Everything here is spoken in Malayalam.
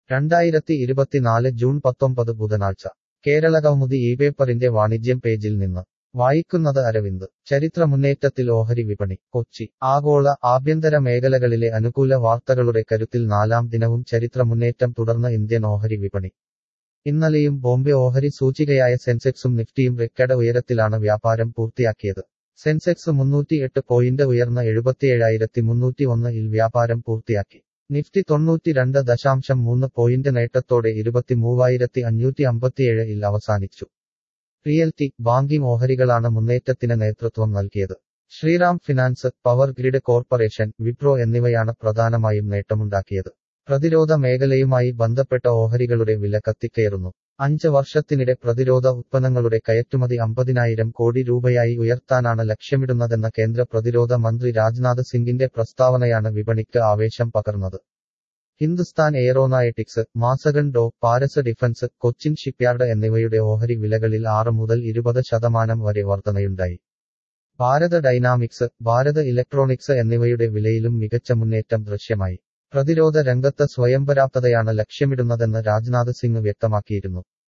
രണ്ടായിരത്തി ഇരുപത്തിനാല് ജൂൺ പത്തൊമ്പത് ബുധനാഴ്ച കേരള കൗമുദി ഈ പേപ്പറിന്റെ വാണിജ്യം പേജിൽ നിന്ന് വായിക്കുന്നത് അരവിന്ദ് ചരിത്ര മുന്നേറ്റത്തിൽ ഓഹരി വിപണി കൊച്ചി ആഗോള ആഭ്യന്തര മേഖലകളിലെ അനുകൂല വാർത്തകളുടെ കരുത്തിൽ നാലാം ദിനവും ചരിത്ര മുന്നേറ്റം തുടർന്ന് ഇന്ത്യൻ ഓഹരി വിപണി ഇന്നലെയും ബോംബെ ഓഹരി സൂചികയായ സെൻസെക്സും നിഫ്റ്റിയും റെക്കഡ് ഉയരത്തിലാണ് വ്യാപാരം പൂർത്തിയാക്കിയത് സെൻസെക്സ് മുന്നൂറ്റിയെട്ട് പോയിന്റ് ഉയർന്ന എഴുപത്തിയേഴായിരത്തി മുന്നൂറ്റി ഒന്ന് ഇൽ വ്യാപാരം പൂർത്തിയാക്കി നിഫ്റ്റി തൊണ്ണൂറ്റിരണ്ട് ദശാംശം മൂന്ന് പോയിന്റ് നേട്ടത്തോടെ ഇരുപത്തിമൂവായിരത്തി അഞ്ഞൂറ്റി അമ്പത്തിയേഴ് ഇൽ അവസാനിച്ചു റിയൽറ്റി ബാങ്കിംഗ് ഓഹരികളാണ് മുന്നേറ്റത്തിന് നേതൃത്വം നൽകിയത് Shriram finance power grid corporation Wipro എന്നിവയാണ് പ്രധാനമായും നേട്ടമുണ്ടാക്കിയത് പ്രതിരോധ മേഖലയുമായി ബന്ധപ്പെട്ട ഓഹരികളുടെ വില കത്തിക്കയറുന്നു അഞ്ച് വർഷത്തിനിടെ പ്രതിരോധ ഉത്പന്നങ്ങളുടെ കയറ്റുമതി അമ്പതിനായിരം കോടി രൂപയായി ഉയർത്താനാണ് ലക്ഷ്യമിടുന്നതെന്ന കേന്ദ്ര പ്രതിരോധ മന്ത്രി രാജ്നാഥ് സിംഗിന്റെ പ്രസ്താവനയാണ് വിപണിക്ക് ആവേശം പകർന്നത് Hindustan aeronautics Mazagon dock Paras defence Cochin shipyard എന്നിവയുടെ ഓഹരി വിലകളിൽ ആറ് മുതൽ ഇരുപത് ശതമാനം വരെ വർധനയുണ്ടായി ഭാരത് ഡൈനാമിക്സ് ഭാരത് ഇലക്ട്രോണിക്സ് എന്നിവയുടെ വിലയിലും മികച്ച മുന്നേറ്റം ദൃശ്യമായി പ്രതിരോധ രംഗത്ത് സ്വയംപര്യാപ്തതയാണ് ലക്ഷ്യമിടുന്നതെന്ന് രാജ്നാഥ് സിംഗ് വ്യക്തമാക്കിയിരുന്നു